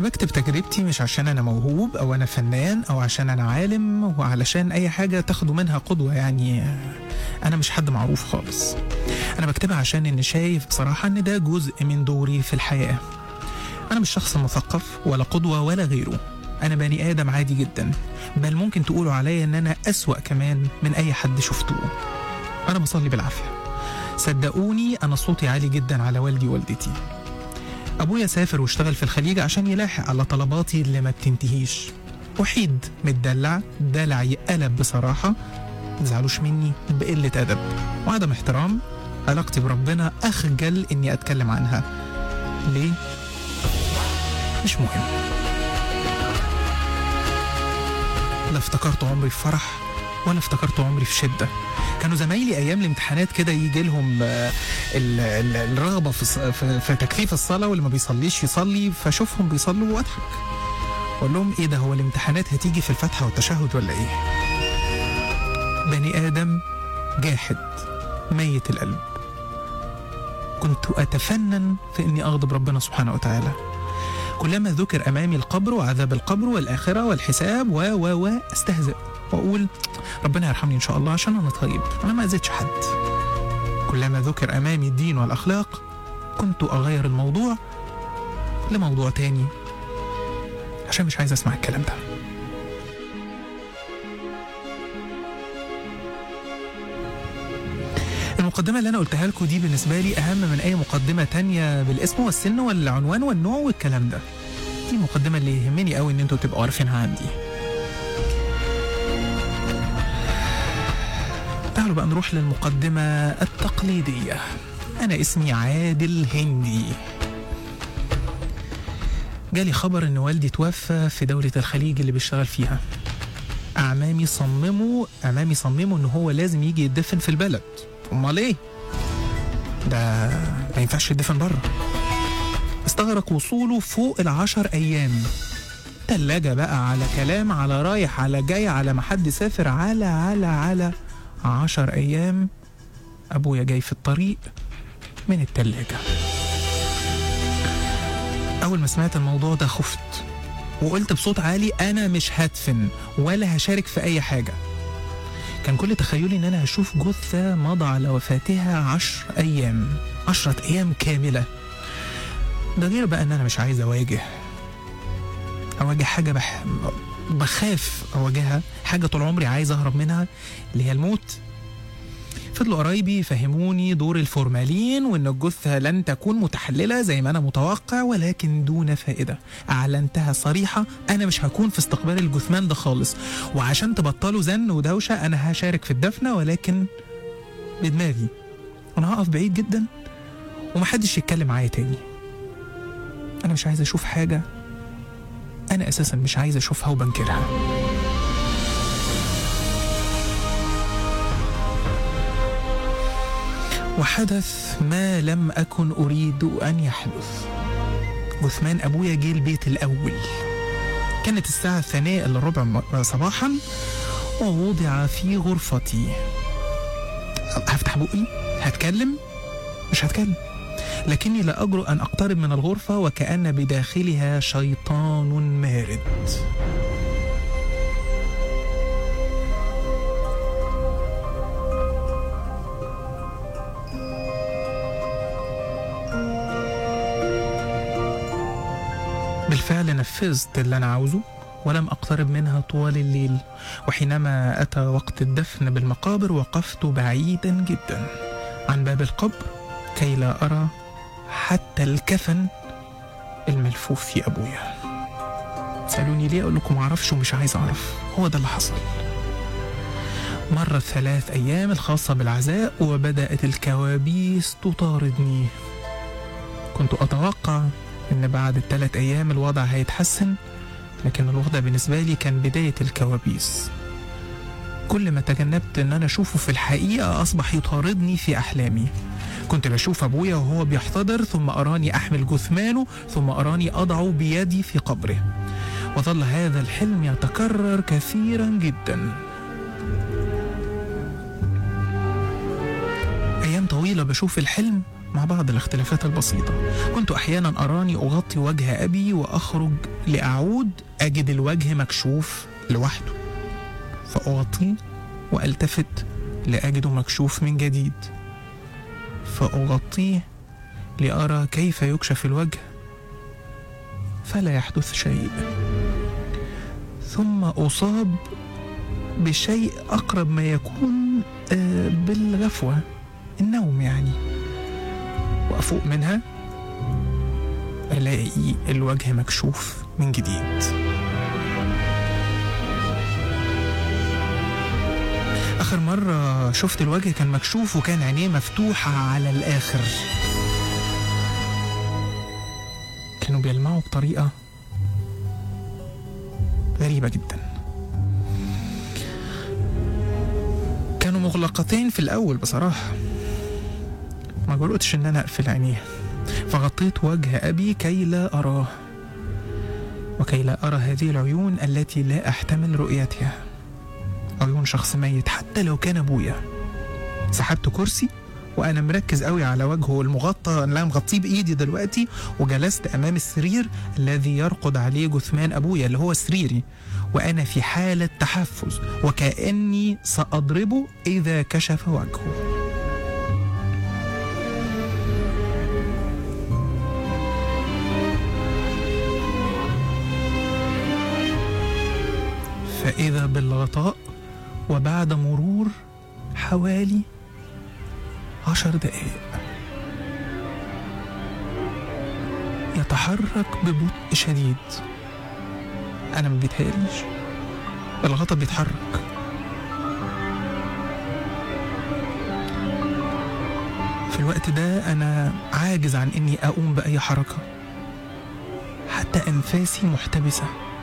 بكتب تجربتي مش عشان انا موهوب او انا فنان او عشان انا عالم وعلشان اي حاجه تاخدوا منها قدوه يعني انا مش حد معروف خالص انا بكتبها عشان اني شايف بصراحه ان ده جزء من دوري في الحياه انا مش شخص مثقف ولا قدوه ولا غيره انا بني ادم عادي جدا بل ممكن تقولوا عليا ان انا اسوا كمان من اي حد شفتوه انا بصلي بالعافيه صدقوني انا صوتي عالي جدا على والدي ووالدتي ابويا سافر واشتغل في الخليج عشان يلاحق على طلباتي اللي ما بتنتهيش وحيد متدلع دلعي قلب بصراحه متزعلوش مني بقله ادب وعدم احترام علاقتي بربنا اخجل اني اتكلم عنها ليه مش مهم لا افتكرت عمري في فرح ولا افتكرت عمري في شده كانوا زمايلي ايام الامتحانات كده يجي لهم آه، ال- ال- الرغبه في الص- في في تكثيف الصلاه واللي ما بيصليش يصلي فاشوفهم بيصلوا واضحك اقول لهم ايه ده هو الامتحانات هتيجي في الفاتحه والتشهد ولا ايه بني ادم جاحد ميت القلب كنت اتفنن في اني اغضب ربنا سبحانه وتعالى كلما ذكر امامي القبر وعذاب القبر والاخره والحساب و و و استهزئ واقول ربنا يرحمني ان شاء الله عشان انا طيب انا ما اذيتش حد كلما ذكر امامي الدين والاخلاق كنت اغير الموضوع لموضوع تاني عشان مش عايز اسمع الكلام ده المقدمة اللي أنا قلتها لكم دي بالنسبة لي أهم من أي مقدمة تانية بالاسم والسن والعنوان والنوع والكلام ده. دي المقدمة اللي يهمني قوي إن أنتوا تبقوا عارفينها عندي. تعالوا بقى نروح للمقدمة التقليدية. أنا اسمي عادل هندي. جالي خبر إن والدي توفى في دولة الخليج اللي بيشتغل فيها. أعمامي صمموا أعمامي صمموا إن هو لازم يجي يدفن في البلد. امال ايه ده ما ينفعش يدفن بره استغرق وصوله فوق العشر ايام تلاجة بقى على كلام على رايح على جاي على ما حد سافر على على على عشر ايام ابويا جاي في الطريق من التلاجة اول ما سمعت الموضوع ده خفت وقلت بصوت عالي انا مش هدفن ولا هشارك في اي حاجه كان كل تخيلي ان انا هشوف جثة مضى على وفاتها عشر ايام عشرة ايام كاملة ده غير بقى ان انا مش عايز اواجه اواجه حاجة بح... بخاف اواجهها حاجة طول عمري عايز اهرب منها اللي هي الموت فضلوا قرايبي يفهموني دور الفورمالين وان الجثة لن تكون متحللة زي ما انا متوقع ولكن دون فائدة اعلنتها صريحة انا مش هكون في استقبال الجثمان ده خالص وعشان تبطلوا زن ودوشة انا هشارك في الدفنة ولكن بدماغي انا هقف بعيد جدا ومحدش يتكلم معايا تاني انا مش عايز اشوف حاجة انا اساسا مش عايز اشوفها وبنكرها وحدث ما لم أكن أريد أن يحدث جثمان أبويا جه البيت الأول كانت الساعة الثانية إلا ربع م- صباحا ووضع في غرفتي هفتح بقي هتكلم مش هتكلم لكني لا أجرؤ أن أقترب من الغرفة وكأن بداخلها شيطان مارد بالفعل نفذت اللي أنا عاوزه ولم أقترب منها طوال الليل وحينما أتى وقت الدفن بالمقابر وقفت بعيدا جدا عن باب القبر كي لا أرى حتى الكفن الملفوف في أبويا سألوني ليه أقول لكم معرفش ومش عايز أعرف هو ده اللي حصل مرت ثلاث أيام الخاصة بالعزاء وبدأت الكوابيس تطاردني كنت أتوقع إن بعد الثلاث أيام الوضع هيتحسن لكن الوضع بالنسبة لي كان بداية الكوابيس كل ما تجنبت إن أنا أشوفه في الحقيقة أصبح يطاردني في أحلامي كنت بشوف أبويا وهو بيحتضر ثم أراني أحمل جثمانه ثم أراني أضع بيدي في قبره وظل هذا الحلم يتكرر كثيرا جدا أيام طويلة بشوف الحلم مع بعض الاختلافات البسيطة كنت أحيانا أراني أغطي وجه أبي وأخرج لأعود أجد الوجه مكشوف لوحده فأغطيه وألتفت لأجده مكشوف من جديد فأغطيه لأرى كيف يكشف الوجه فلا يحدث شيء ثم أصاب بشيء أقرب ما يكون آه، بالغفوة النوم يعني وأفوق منها ألاقي الوجه مكشوف من جديد آخر مرة شفت الوجه كان مكشوف وكان عينيه مفتوحة على الآخر كانوا بيلمعوا بطريقة غريبة جدا كانوا مغلقتين في الأول بصراحة ما جرؤتش إن أنا أقفل عينيه فغطيت وجه أبي كي لا أراه وكي لا أرى هذه العيون التي لا أحتمل رؤيتها عيون شخص ميت حتى لو كان أبويا سحبت كرسي وأنا مركز قوي على وجهه المغطى اللي أنا مغطيه بإيدي دلوقتي وجلست أمام السرير الذي يرقد عليه جثمان أبويا اللي هو سريري وأنا في حالة تحفز وكأني سأضربه إذا كشف وجهه فإذا بالغطاء وبعد مرور حوالي عشر دقائق يتحرك ببطء شديد أنا ما بيتهيأليش الغطا بيتحرك في الوقت ده أنا عاجز عن إني أقوم بأي حركة حتى أنفاسي محتبسة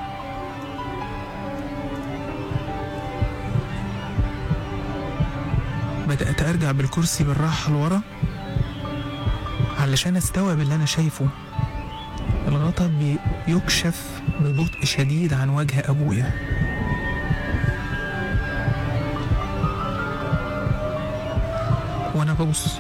بدأت أرجع بالكرسي بالراحة لورا علشان أستوعب اللي أنا شايفه الغطا بيكشف ببطء شديد عن وجه أبويا وأنا ببص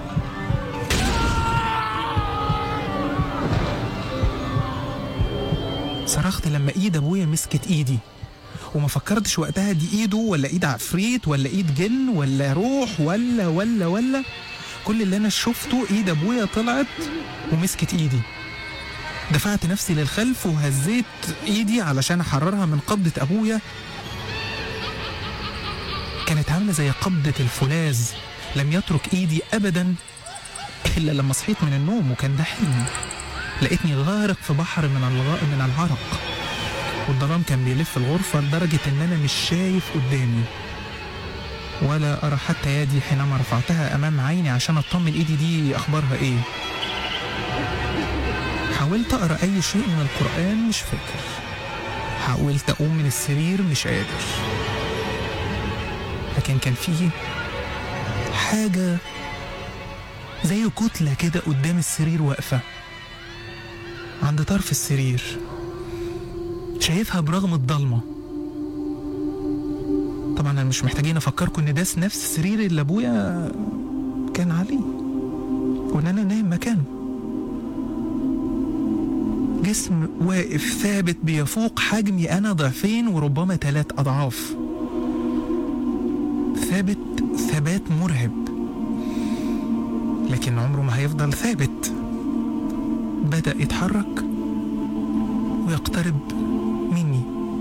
صرخت لما ايد ابويا مسكت ايدي وما فكرتش وقتها دي ايده ولا ايد عفريت ولا ايد جن ولا روح ولا ولا ولا كل اللي انا شفته ايد ابويا طلعت ومسكت ايدي دفعت نفسي للخلف وهزيت ايدي علشان احررها من قبضة ابويا كانت عاملة زي قبضة الفولاذ لم يترك ايدي ابدا الا لما صحيت من النوم وكان ده حلم لقيتني غارق في بحر من الغاء من العرق والظلام كان بيلف الغرفة لدرجة إن أنا مش شايف قدامي ولا أرى حتى يدي حينما رفعتها أمام عيني عشان أطمن إيدي دي أخبارها إيه حاولت أقرأ أي شيء من القرآن مش فاكر حاولت أقوم من السرير مش قادر لكن كان فيه حاجة زي كتلة كده قدام السرير واقفة عند طرف السرير شايفها برغم الضلمة طبعا انا مش محتاجين افكركم ان ده نفس السرير اللي ابويا كان عليه وان انا نايم مكانه جسم واقف ثابت بيفوق حجمي انا ضعفين وربما ثلاث اضعاف ثابت ثبات مرعب لكن عمره ما هيفضل ثابت بدأ يتحرك ويقترب مني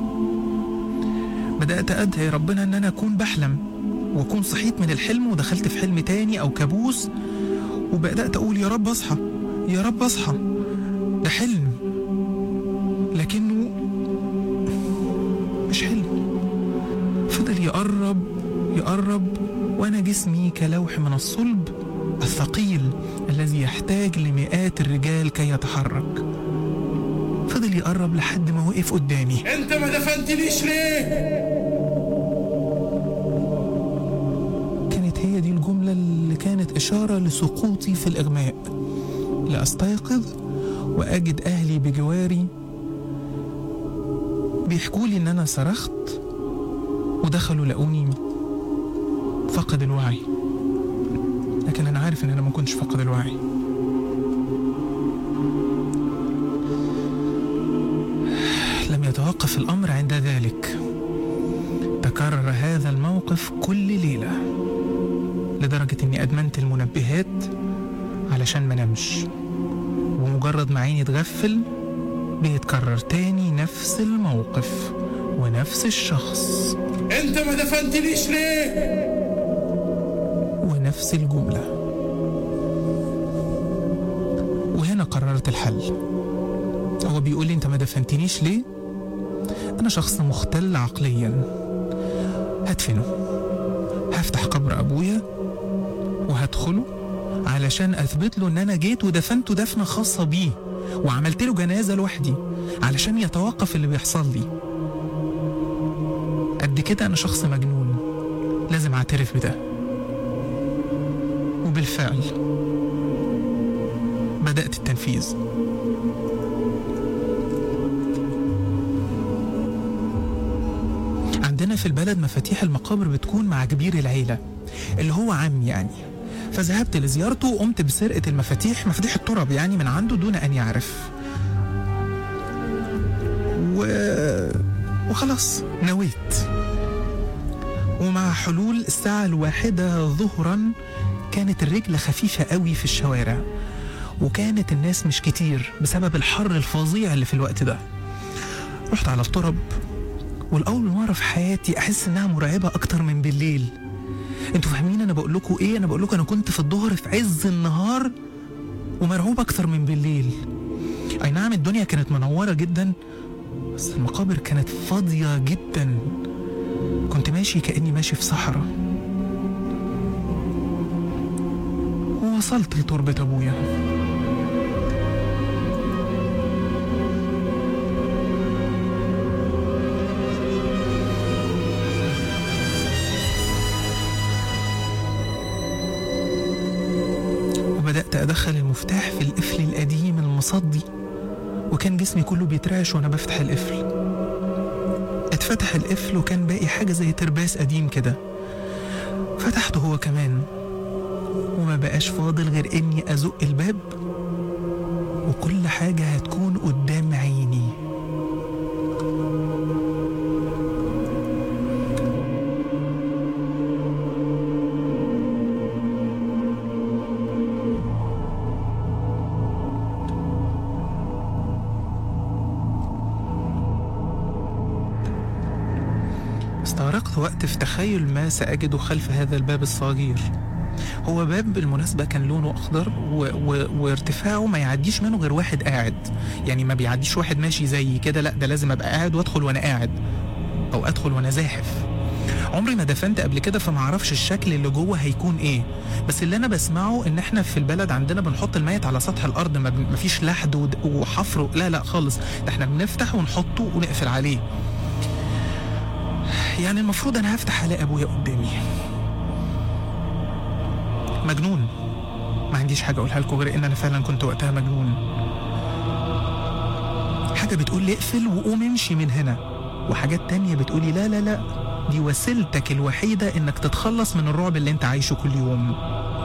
بدأت أدعي ربنا إن أنا أكون بحلم وأكون صحيت من الحلم ودخلت في حلم تاني أو كابوس وبدأت أقول يا رب أصحى يا رب أصحى ده حلم لكنه مش حلم فضل يقرب يقرب وأنا جسمي كلوح من الصلب الثقيل الذي يحتاج لمئات الرجال كي يتحرك فضل يقرب لحد ما وقف قدامي انت ما دفنتنيش ليه كانت هي دي الجملة اللي كانت إشارة لسقوطي في الإغماء لأستيقظ وأجد أهلي بجواري بيحكوا لي إن أنا صرخت ودخلوا لقوني فقد الوعي لكن انا عارف ان انا ما كنتش فاقد الوعي لم يتوقف الامر عند ذلك تكرر هذا الموقف كل ليله لدرجه اني ادمنت المنبهات علشان ما نمش ومجرد ما عيني تغفل بيتكرر تاني نفس الموقف ونفس الشخص انت ما دفنتنيش ليه ونفس الجملة وهنا قررت الحل هو بيقول لي انت ما دفنتنيش ليه انا شخص مختل عقليا هدفنه هفتح قبر ابويا وهدخله علشان اثبت له ان انا جيت ودفنته دفنه خاصه بيه وعملت له جنازه لوحدي علشان يتوقف اللي بيحصل لي قد كده انا شخص مجنون لازم اعترف بده وبالفعل بدات التنفيذ عندنا في البلد مفاتيح المقابر بتكون مع كبير العيله اللي هو عمي يعني فذهبت لزيارته وقمت بسرقة المفاتيح مفاتيح التراب يعني من عنده دون أن يعرف و... وخلاص نويت ومع حلول الساعة الواحدة ظهرا كانت الرجل خفيفة قوي في الشوارع وكانت الناس مش كتير بسبب الحر الفظيع اللي في الوقت ده رحت على الترب والأول مرة في حياتي أحس إنها مرعبة أكتر من بالليل انتوا فاهمين انا بقول لكم ايه انا بقول لكم انا كنت في الظهر في عز النهار ومرعوب اكتر من بالليل اي نعم الدنيا كانت منوره جدا بس المقابر كانت فاضيه جدا كنت ماشي كاني ماشي في صحراء ووصلت لتربه ابويا وبدأت أدخل المفتاح في القفل القديم المصدي وكان جسمي كله بيترعش وأنا بفتح القفل اتفتح القفل وكان باقي حاجة زي ترباس قديم كده فتحته هو كمان وما بقاش فاضل غير إني أزق الباب وكل حاجة هتكون قدام عيني استغرقت وقت في تخيل ما سأجد خلف هذا الباب الصغير هو باب بالمناسبة كان لونه أخضر و... و... وارتفاعه ما يعديش منه غير واحد قاعد يعني ما بيعديش واحد ماشي زيي كده لا ده لازم أبقى قاعد وأدخل وأنا قاعد أو أدخل وأنا زاحف عمري ما دفنت قبل كده فما اعرفش الشكل اللي جوه هيكون ايه بس اللي انا بسمعه ان احنا في البلد عندنا بنحط الميت على سطح الارض ما بن- مفيش لحد ود- وحفر لا لا خالص ده احنا بنفتح ونحطه ونقفل عليه يعني المفروض انا هفتح الاقي ابويا قدامي مجنون ما عنديش حاجه اقولها لكم غير ان انا فعلا كنت وقتها مجنون حاجه بتقول لي اقفل وقوم امشي من هنا وحاجات تانية بتقولي لا لا لا دي وسيلتك الوحيدة انك تتخلص من الرعب اللي انت عايشه كل يوم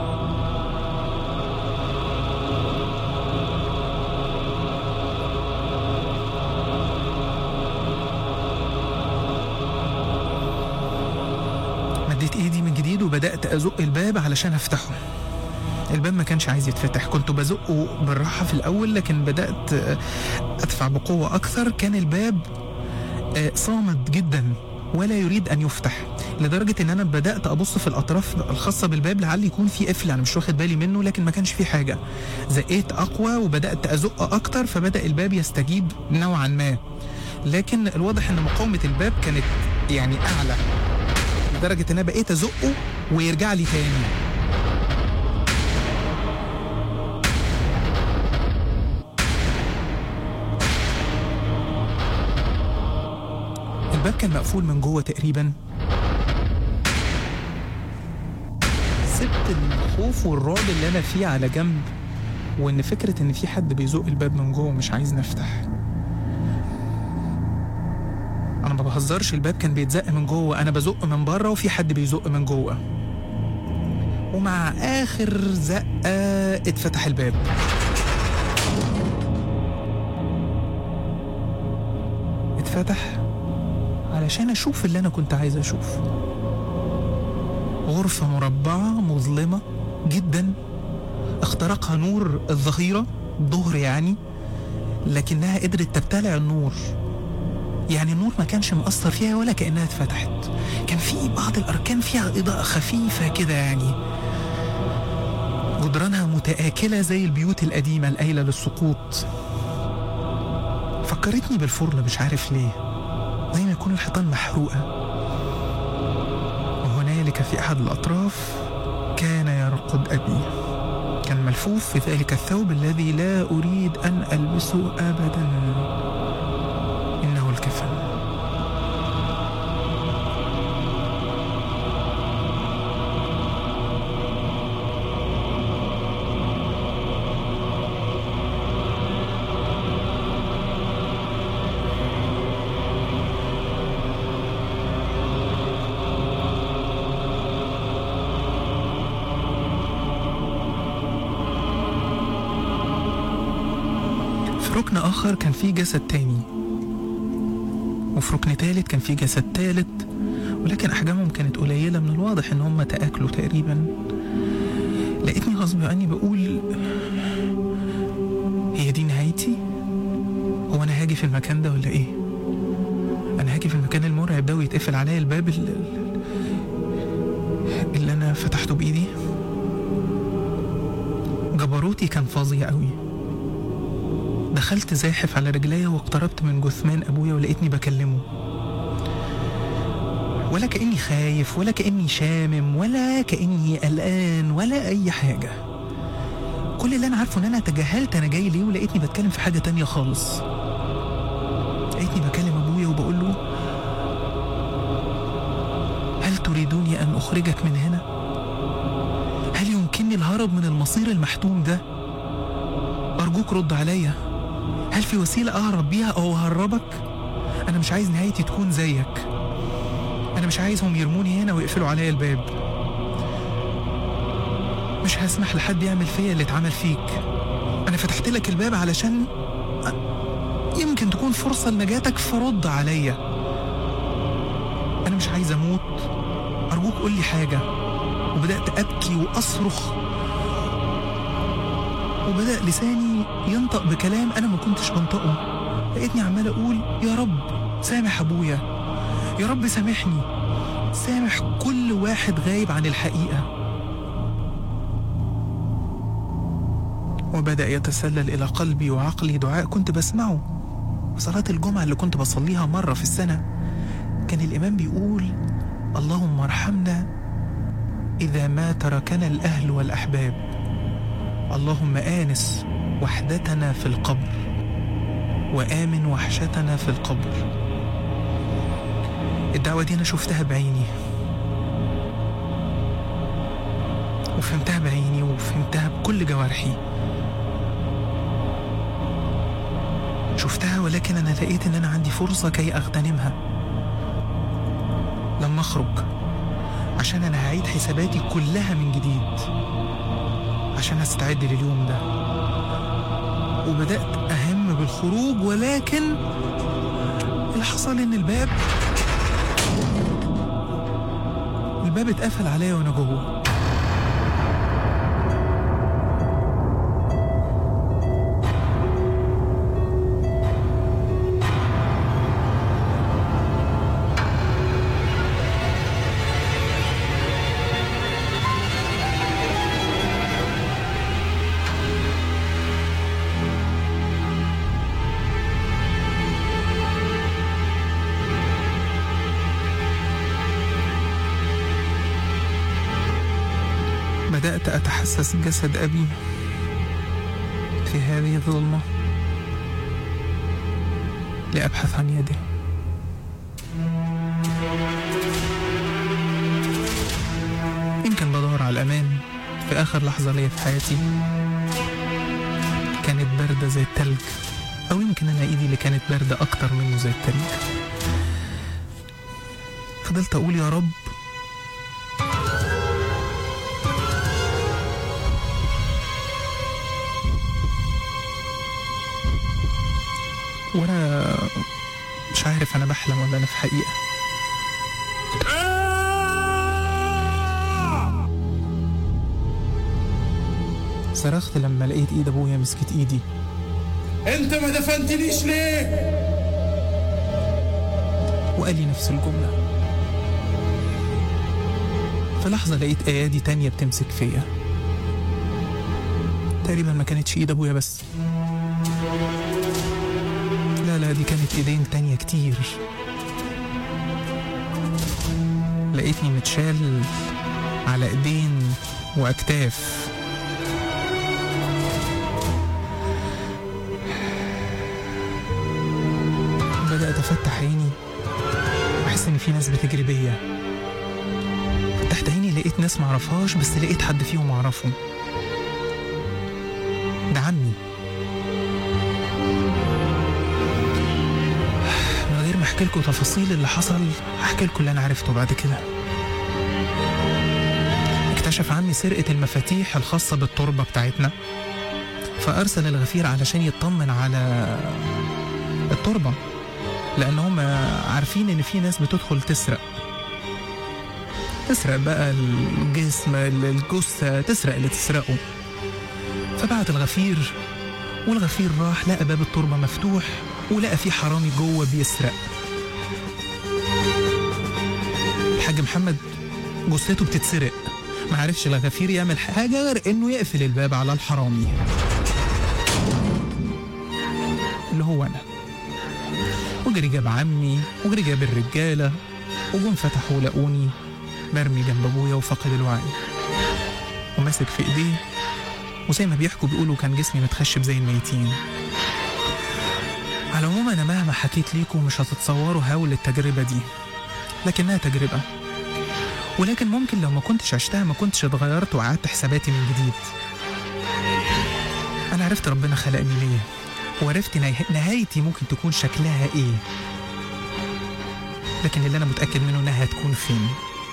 مديت ايدي من جديد وبدأت ازق الباب علشان افتحه الباب ما كانش عايز يتفتح كنت بزقه بالراحة في الأول لكن بدأت آه، أدفع بقوة أكثر كان الباب آه، صامت جدا ولا يريد ان يفتح لدرجه ان انا بدات ابص في الاطراف الخاصه بالباب لعل يكون في قفل انا مش واخد بالي منه لكن ما كانش في حاجه زقيت اقوى وبدات ازق اكتر فبدا الباب يستجيب نوعا ما لكن الواضح ان مقاومه الباب كانت يعني اعلى لدرجه ان انا بقيت ازقه ويرجع لي تاني الباب كان مقفول من جوه تقريبا سبت الخوف والرعب اللي انا فيه على جنب وان فكره ان في حد بيزق الباب من جوه ومش عايز نفتح انا ما بهزرش الباب كان بيتزق من جوه انا بزق من بره وفي حد بيزق من جوه ومع آخر زقة اتفتح الباب اتفتح علشان أشوف اللي أنا كنت عايز أشوفه غرفة مربعة مظلمة جدا اخترقها نور الظهيرة ظهر يعني لكنها قدرت تبتلع النور يعني النور ما كانش مأثر فيها ولا كأنها اتفتحت كان في بعض الأركان فيها إضاءة خفيفة كده يعني جدرانها متآكلة زي البيوت القديمة القايلة للسقوط فكرتني بالفرن مش عارف ليه زي ما يكون الحيطان محروقة وهنالك في أحد الأطراف كان يرقد أبي كان ملفوف في ذلك الثوب الذي لا أريد أن ألبسه أبدا إنه الكفن في ركن آخر كان في جسد تاني وفي ركن تالت كان في جسد تالت ولكن أحجامهم كانت قليلة من الواضح إن هم تآكلوا تقريبا لقيتني غصب عني بقول هي دي نهايتي؟ هو أنا هاجي في المكان ده ولا إيه؟ أنا هاجي في المكان المرعب ده ويتقفل عليا الباب اللي, اللي أنا فتحته بإيدي؟ جبروتي كان فظيع قوي دخلت زاحف على رجليا واقتربت من جثمان ابويا ولقيتني بكلمه ولا كاني خايف ولا كاني شامم ولا كاني قلقان ولا اي حاجه كل اللي انا عارفه ان انا تجاهلت انا جاي ليه ولقيتني بتكلم في حاجه تانية خالص لقيتني بكلم ابويا وبقول له هل تريدوني ان اخرجك من هنا هل يمكنني الهرب من المصير المحتوم ده أرجوك رد عليا هل في وسيلة أهرب بيها أو أهربك؟ أنا مش عايز نهايتي تكون زيك أنا مش عايزهم يرموني هنا ويقفلوا عليا الباب مش هسمح لحد يعمل فيا اللي اتعمل فيك أنا فتحت لك الباب علشان أ- يمكن تكون فرصة لنجاتك فرد عليا أنا مش عايز أموت أرجوك قول لي حاجة وبدأت أبكي وأصرخ وبدأ لساني ينطق بكلام أنا ما كنتش بنطقه لقيتني عمال أقول يا رب سامح أبويا يا رب سامحني سامح كل واحد غايب عن الحقيقة وبدأ يتسلل إلى قلبي وعقلي دعاء كنت بسمعه في صلاة الجمعة اللي كنت بصليها مرة في السنة كان الإمام بيقول اللهم ارحمنا إذا ما تركنا الأهل والأحباب اللهم آنس وحدتنا في القبر وآمن وحشتنا في القبر الدعوة دي أنا شفتها بعيني وفهمتها بعيني وفهمتها بكل جوارحي شفتها ولكن أنا لقيت إن أنا عندي فرصة كي أغتنمها لما أخرج عشان أنا هعيد حساباتي كلها من جديد عشان استعد لليوم ده وبدأت أهم بالخروج ولكن اللي حصل إن الباب الباب اتقفل عليا وأنا جوه بدأت أتحسس جسد أبي في هذه الظلمة لأبحث عن يده يمكن بدور على الأمان في آخر لحظة ليا في حياتي كانت باردة زي التلج أو يمكن أنا إيدي اللي كانت باردة أكتر منه زي التلج فضلت أقول يا رب وانا مش عارف انا بحلم ولا انا في حقيقه صرخت لما لقيت ايد ابويا مسكت ايدي انت ما دفنتنيش ليه وقال لي نفس الجملة في لحظة لقيت أيادي تانية بتمسك فيا تقريبا ما كانتش إيد أبويا بس لا لا دي كانت إيدين تانية كتير لقيتني متشال على إيدين وأكتاف بدأت أفتح عيني بحس ان في ناس بتجري بيا فتحت عيني لقيت ناس معرفهاش بس لقيت حد فيهم اعرفه ده عمي من غير ما احكي لكم تفاصيل اللي حصل هحكي لكم اللي انا عرفته بعد كده اكتشف عمي سرقة المفاتيح الخاصة بالتربة بتاعتنا فأرسل الغفير علشان يطمن على التربة لان هم عارفين ان في ناس بتدخل تسرق تسرق بقى الجسم الجثة تسرق اللي تسرقه فبعت الغفير والغفير راح لقى باب التربة مفتوح ولقى في حرامي جوه بيسرق الحاج محمد جثته بتتسرق ما عرفش الغفير يعمل حاجة غير انه يقفل الباب على الحرامي اللي هو انا وجري جاب عمي وجري جاب الرجالة وجم فتحوا لقوني مرمي جنب ابويا وفاقد الوعي وماسك في ايديه وزي ما بيحكوا بيقولوا كان جسمي متخشب زي الميتين على العموم انا مهما حكيت ليكم مش هتتصوروا هول التجربة دي لكنها تجربة ولكن ممكن لو ما كنتش عشتها ما كنتش اتغيرت وقعدت حساباتي من جديد انا عرفت ربنا خلقني ليه وعرفت نه- نهايتي ممكن تكون شكلها ايه لكن اللي انا متاكد منه انها هتكون فين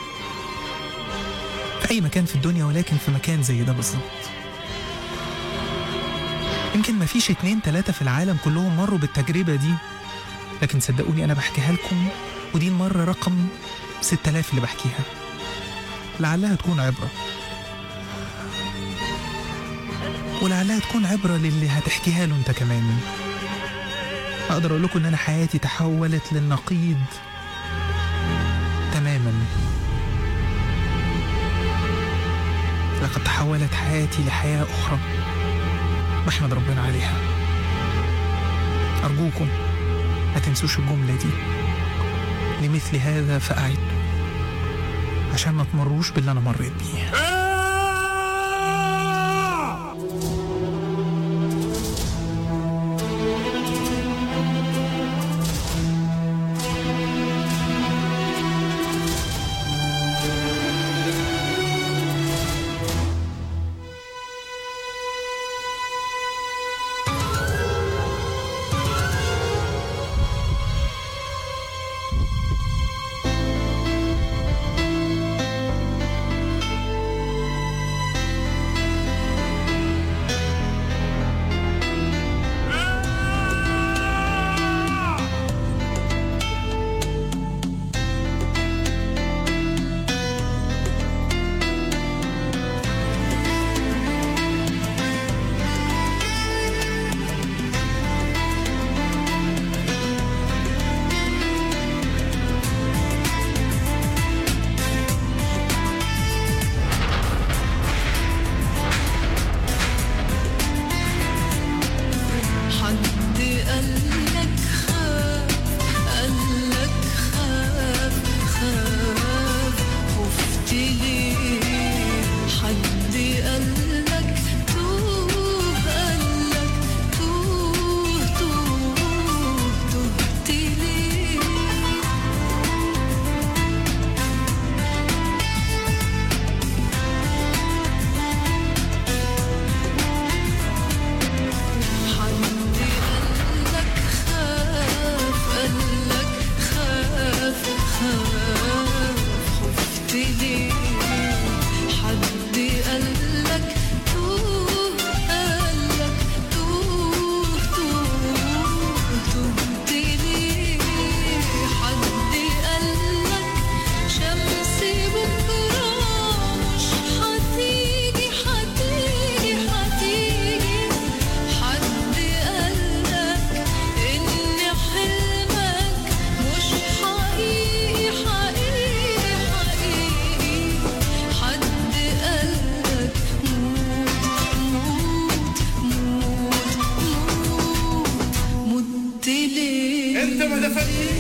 في اي مكان في الدنيا ولكن في مكان زي ده بالظبط يمكن ما فيش اتنين تلاتة في العالم كلهم مروا بالتجربة دي لكن صدقوني أنا بحكيها لكم ودي المرة رقم 6000 اللي بحكيها لعلها تكون عبرة ولعلها تكون عبرة للي هتحكيها له انت كمان اقدر اقول لكم ان انا حياتي تحولت للنقيض تماما لقد تحولت حياتي لحياة أخرى بحمد ربنا عليها أرجوكم ما تنسوش الجملة دي لمثل هذا فأعد عشان ما تمروش باللي أنا مريت بيه دفنتنيش